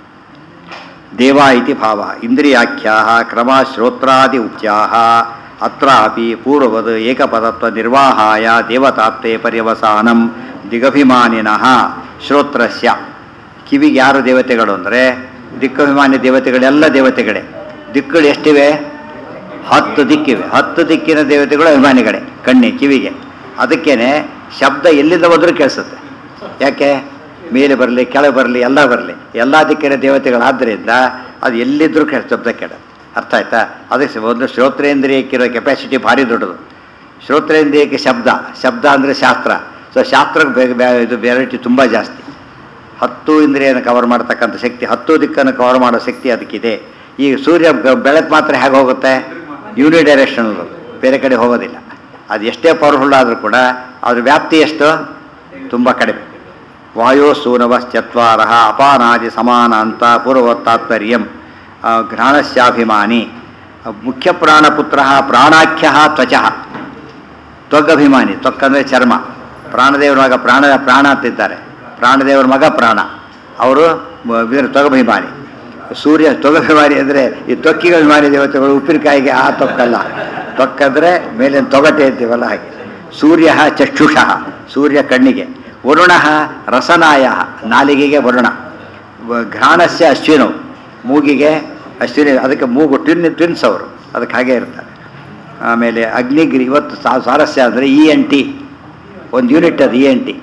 ದೇವ ಇತಿ ಭಾವ ಇಂದ್ರಿಯಾಖ್ಯಾ ಕ್ರಮ ಶ್ರೋತ್ರಾದಿ ಉಚ್ಯಾ ಅತ್ರಾಪಿ ಪೂರ್ವವದ್ ಏಕಪದತ್ವ ನಿರ್ವಾಹಾಯ ದೇವತಾತ್ವೇ ಪರ್ಯವಸಾನಂ ದಿಗಭಿಮಾನಿನಃ ಶ್ರೋತ್ರಸ್ಯ ಕಿವಿಗೆ ಯಾರು ದೇವತೆಗಳು ಅಂದರೆ ದಿಕ್ಕಭಿಮಾನಿ ದೇವತೆಗಳೆಲ್ಲ ದೇವತೆಗಳೇ ದಿಕ್ಕುಗಳು ಎಷ್ಟಿವೆ ಹತ್ತು ದಿಕ್ಕಿವೆ ಹತ್ತು ದಿಕ್ಕಿನ ದೇವತೆಗಳು ಅಭಿಮಾನಿಗಳೇ ಕಣ್ಣಿ ಕಿವಿಗೆ ಅದಕ್ಕೇನೆ ಶಬ್ದ ಎಲ್ಲಿಂದ ಬಂದರೂ ಕೇಳಿಸುತ್ತೆ ಯಾಕೆ ಮೇಲೆ ಬರಲಿ ಕೆಳಗೆ ಬರಲಿ ಎಲ್ಲ ಬರಲಿ ಎಲ್ಲ ದಿಕ್ಕಿನ ದೇವತೆಗಳಾದ್ದರಿಂದ ಅದು ಎಲ್ಲಿದ್ದರೂ ಕೇಳ ಶಬ್ದ ಕೇಳ ಅರ್ಥ ಆಯ್ತಾ ಅದಕ್ಕೆ ಒಂದು ಶ್ರೋತ್ರೇಂದ್ರಿಯಕ್ಕಿರೋ ಕೆಪಾಸಿಟಿ ಭಾರಿ ದೊಡ್ಡದು ಶ್ರೋತ್ರೇಂದ್ರಿಯಕ್ಕೆ ಶಬ್ದ ಶಬ್ದ ಅಂದರೆ ಶಾಸ್ತ್ರ ಸೊ ಶಾಸ್ತ್ರಕ್ಕೆ ಬೇಗ ಬೇ- ಇದು ವೆರೈಟಿ ತುಂಬ ಜಾಸ್ತಿ ಹತ್ತು ಇಂದ್ರಿಯನ್ನು ಕವರ್ ಮಾಡ್ತಕ್ಕಂಥ ಶಕ್ತಿ ಹತ್ತು ದಿಕ್ಕನ್ನು ಕವರ್ ಮಾಡೋ ಶಕ್ತಿ ಅದಕ್ಕಿದೆ ಈಗ ಸೂರ್ಯ ಗ- ಬೆಳಕು ಮಾತ್ರ ಹೇಗೆ ಹೋಗುತ್ತೆ ಯೂನಿ ಡೈರೆಕ್ಷನ್ ಬೇರೆ ಕಡೆ ಹೋಗೋದಿಲ್ಲ ಅದು ಎಷ್ಟೇ ಪವರ್ಫುಲ್ ಆದರೂ ಕೂಡ ಅದ್ರ ವ್ಯಾಪ್ತಿ ಎಷ್ಟು ತುಂಬ ಕಡಿಮೆ ವಾಯೋ ಸೂನವಶ್ಚತ್ವಾರ ಅಪಾನಾದಿ ಸಮಾನ ಅಂತ ಪೂರ್ವತಾತ್ಪರ್ಯಂ ಆ, ಘ್ರಾಣಸ್ಯಾಭಿಮಾನಿ ಆ, ಮುಖ್ಯ ಪ್ರಾಣಪುತ್ರ ಪ್ರಾಣಾಖ್ಯ ತ್ವಚಃ ತ್ವಗಭಿಮಾನಿ ತ್ವಕ್ಕಂದರೆ ಚರ್ಮ ಪ್ರಾಣದೇವರ ಮಗ ಪ್ರಾಣ ಪ್ರಾಣ ಅಂತಿದ್ದಾರೆ ಪ್ರಾಣದೇವರ ಮಗ ಪ್ರಾಣ ಅವರು ತ್ವಗಭಿಮಾನಿ ಸೂರ್ಯ ತ್ವಗಭಿಮಾನಿ ಅಂದರೆ ಈ ತ್ವಕ್ಕಿಗೆ ಅಭಿಮಾನಿ ದೇವತೆಗಳು ಉಪ್ಪಿನಕಾಯಿಗೆ ಆ ತೊಕ್ಕಲ್ಲ ತೊಕ್ಕಂದರೆ ಮೇಲಿನ ತೊಗಟೆ ಅಂತೀವಲ್ಲ ಹಾಗೆ ಸೂರ್ಯ ಚಕ್ಷುಷಃ ಸೂರ್ಯ ಕಣ್ಣಿಗೆ ವರುಣ ರಸನಾಯ ನಾಲಿಗೆಗೆ ವರುಣ ವ- ಘ್ರಾಣಸ್ಯ ಅಶ್ವಿನವು ಮೂಗಿಗೆ ಅಶ್ವಿನಿ ಅದಕ್ಕೆ ಮೂಗು ಟ್ವಿನ್ ಟ್ವಿನ್ಸ್ ಅವರು ಅದಕ್ಕೆ ಹಾಗೆ ಇರ್ತಾರೆ ಆಮೇಲೆ ಅಗ್ನಿಗಿರಿ ಇವತ್ತು ಸಾ- ಸ್ವಾರಸ್ಯ ಅಂದರೆ ಇ ಎನ್ ಟಿ ಒಂದು ಯೂನಿಟ್ ಅದು E N T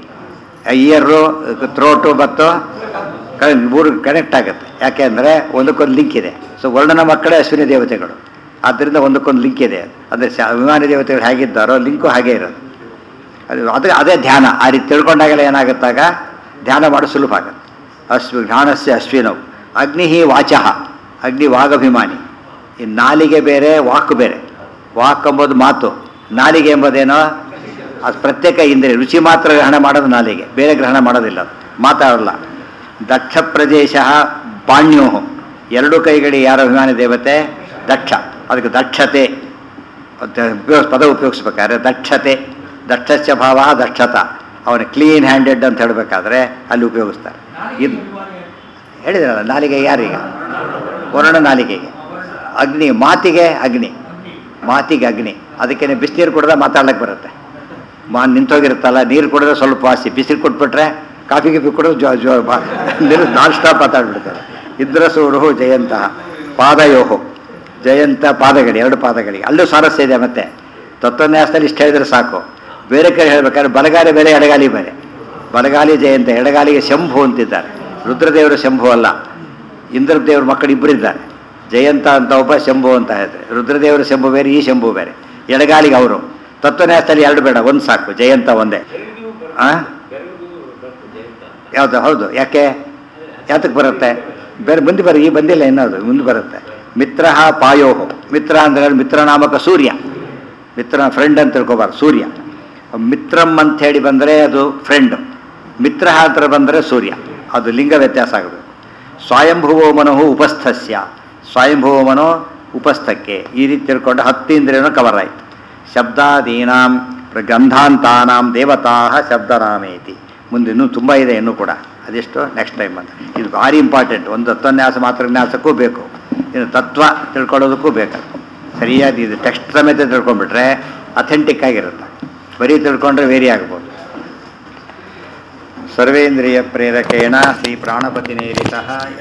ear throat ಮತ್ತು ಕ ಮೂರು ಕನೆಕ್ಟ್ ಆಗುತ್ತೆ ಯಾಕೆ ಅಂದರೆ ಒಂದಕ್ಕೊಂದು ಲಿಂಕ್ ಇದೆ ಸೊ ವರ್ಣನ ಮಕ್ಕಳೇ ಅಶ್ವಿನಿ ದೇವತೆಗಳು ಆದ್ದರಿಂದ ಒಂದಕ್ಕೊಂದು ಲಿಂಕ್ ಇದೆ ಅಂದರೆ ಶ ಅಭಿಮಾನಿ ದೇವತೆಗಳು ಹೇಗಿದ್ದಾರೋ ಲಿಂಕು ಹಾಗೆ ಇರೋದು ಅದು ಅದೇ ಅದೇ ಧ್ಯಾನ ಆ ರೀತಿ ತಿಳ್ಕೊಂಡಾಗೆಲ್ಲ ಏನಾಗುತ್ತಾಗ ಧ್ಯಾನ ಮಾಡೋದು ಸುಲಭ ಆಗುತ್ತೆ ಅಶ್ವ ಜ್ಞಾನಸ್ಯ ಅಶ್ವಿನವು ಅಗ್ನಿ ವಾಚಃ ಅಗ್ನಿ ವಾಗಭಿಮಾನಿ ಈ ನಾಲಿಗೆ ಬೇರೆ ವಾಕ್ ಬೇರೆ ವಾಕ್ ಎಂಬುದು ಮಾತು ನಾಲಿಗೆ ಎಂಬುದೇನೋ ಅದು ಪ್ರತ್ಯೇಕ ಇಂದ್ರಿಯ ರುಚಿ ಮಾತ್ರ ಗ್ರಹಣ ಮಾಡೋದು ನಾಲಿಗೆ ಬೇರೆ ಗ್ರಹಣ ಮಾಡೋದಿಲ್ಲ ಅದು. ಮಾತಾಡಲ್ಲ ದಕ್ಷ ಪ್ರದೇಶ ಪಾಣ್ಯೋ ಎರಡು ಕೈಗಳಿಗೆ ಯಾರ ಅಭಿಮಾನಿ ದೇವತೆ ದಕ್ಷ ಅದಕ್ಕೆ ದಕ್ಷತೆ ಅಂತ ಉಪಯೋಗಿಸ್ ಪದ ಉಪಯೋಗಿಸ್ಬೇಕಾದ್ರೆ ದಕ್ಷತೆ ದಕ್ಷಸ್ಯ ಭಾವ ದಕ್ಷತ ಅವನ ಕ್ಲೀನ್ ಹ್ಯಾಂಡೆಡ್ ಅಂತ ಹೇಳಬೇಕಾದ್ರೆ ಅಲ್ಲಿ ಉಪಯೋಗಿಸ್ತಾರೆ ಇದು ಹೇಳಿದ್ರಲ್ಲ ನಾಲಿಗೆ ಯಾರೀಗ ವರ್ಣ ನಾಲಿಗೆಗೆ ಅಗ್ನಿ ಮಾತಿಗೆ ಅಗ್ನಿ ಮಾತಿಗೆ ಅಗ್ನಿ ಅದಕ್ಕೆ ಬಿಸಿನೀರು ಕುಡಿದ್ರೆ ಮಾತಾಡ್ಲಿಕ್ಕೆ ಬರುತ್ತೆ ಮಾ ನಿಂತೋಗಿರುತ್ತಲ್ಲ ನೀರು ಕುಡಿದ್ರೆ ಸ್ವಲ್ಪ ವಾಸಿ ಬಿಸಿಲು ಕೊಟ್ಬಿಟ್ರೆ ಕಾಫಿ ಗಿಫಿ ಕುಡಿದ್ರೆ ಜೋ ಜೋ ನಾನ್ ಸ್ಟಾಪ್ ಮಾತಾಡ್ಬಿಡ್ತಾರೆ ಇಂದ್ರಸೂರು ಜಯಂತ ಪಾದಯೋಹು ಜಯಂತ ಪಾದಗಳಿ ಎರಡು ಪಾದಗಳಿಗೆ ಅಲ್ಲೂ ಸ್ವಾರಸ್ಯ ಇದೆ ಮತ್ತೆ ತತ್ವನ್ಯಾಸದಲ್ಲಿ ಇಷ್ಟ ಹೇಳಿದ್ರೆ ಸಾಕು ಬೇರೆ ಕಡೆ ಹೇಳ್ಬೇಕಾದ್ರೆ ಬಲಗಾಲಿ ಬೇರೆ ಎಡಗಾಲಿ ಬೇರೆ ಬಲಗಾಲಿ ಜಯಂತ ಎಡಗಾಲಿಗೆ ಶಂಭು ಅಂತಿದ್ದಾರೆ ರುದ್ರದೇವರು ಶಂಭು ಅಲ್ಲ ಇಂದ್ರದೇವ್ರ ಮಕ್ಕಳು ಇಬ್ಬರಿದ್ದಾರೆ ಜಯಂತ ಅಂತ ಒಬ್ಬ ಶಂಭು ಅಂತ ಹೇಳ್ತಾರೆ ರುದ್ರದೇವರು ಶಂಭು ಬೇರೆ ಈ ಶಂಭು ಬೇರೆ ಎಡಗಾಲಿಗೆ ಅವರು ತತ್ವನ್ಯಾಸದಲ್ಲಿ ಎರಡು ಬೇಡ ಒಂದು ಸಾಕು ಜಯಂತ ಒಂದೇ ಆ ಯಾವುದು ಹೌದು ಯಾಕೆ ಯಾತಕ್ಕೆ ಬರುತ್ತೆ ಬೇರೆ ಮುಂದೆ ಬರ ಈ ಬಂದಿಲ್ಲ ಇನ್ನದು ಮುಂದೆ ಬರುತ್ತೆ ಮಿತ್ರ ಪಾಯೋಹು ಮಿತ್ರ ಅಂದ್ರೆ ಮಿತ್ರನಾಮಕ ಸೂರ್ಯ ಮಿತ್ರ ಫ್ರೆಂಡ್ ಅಂತ ತಿಳ್ಕೊಬಾರ್ದು ಸೂರ್ಯ ಮಿತ್ರಂ ಅಂತ ಹೇಳಿ ಬಂದರೆ ಅದು ಫ್ರೆಂಡ್ ಮಿತ್ರ ಅಂತ ಬಂದರೆ ಸೂರ್ಯ ಅದು ಲಿಂಗ ವ್ಯತ್ಯಾಸ ಆಗಬೇಕು ಸ್ವಯಂಭುವೋ ಮನೋಹು ಉಪಸ್ಥಸ್ಯ ಸ್ವಯಂಭುವ ಮನೋ ಉಪಸ್ಥಕ್ಕೆ ಈ ರೀತಿ ತಿಳ್ಕೊಂಡು ಹತ್ತು ಇಂದ್ರಿಯನು ಕವರ್ ಆಯಿತು ಶಬ್ದಾದೀನಾಂ ಗಂಧಾಂತಾನಾಂ ದೇವತಾ ಶಬ್ದನಾಮೇತಿ ಮುಂದೆ ಇನ್ನೂ ತುಂಬ ಇದೆ ಇನ್ನೂ ಕೂಡ ಅದೆಷ್ಟು ನೆಕ್ಸ್ಟ್ ಟೈಮ್ ಅಂತ ಇದು ಭಾರಿ ಇಂಪಾರ್ಟೆಂಟ್ ಒಂದು ತತ್ವನ್ಯಾಸ ಮಾತ್ರ ನ್ಯಾಸಕ್ಕೂ ಬೇಕು ಇನ್ನು ತತ್ವ ತಿಳ್ಕೊಳ್ಳೋದಕ್ಕೂ ಬೇಕು ಸರಿಯಾಗಿ ಇದು ಟೆಕ್ಸ್ಟ್ ಸಮೇತ ತಿಳ್ಕೊಂಡ್ಬಿಟ್ರೆ ಅಥೆಂಟಿಕ್ ಆಗಿರುತ್ತೆ ಬರೀ ತಿಳ್ಕೊಂಡ್ರೆ ವೇರಿ ಆಗ್ಬೋದು ಸರ್ವೇಂದ್ರಿಯ ಪ್ರೇರಕೇಣ ಶ್ರೀ ಪ್ರಾಣಪತಿ ನೇರಿತಃ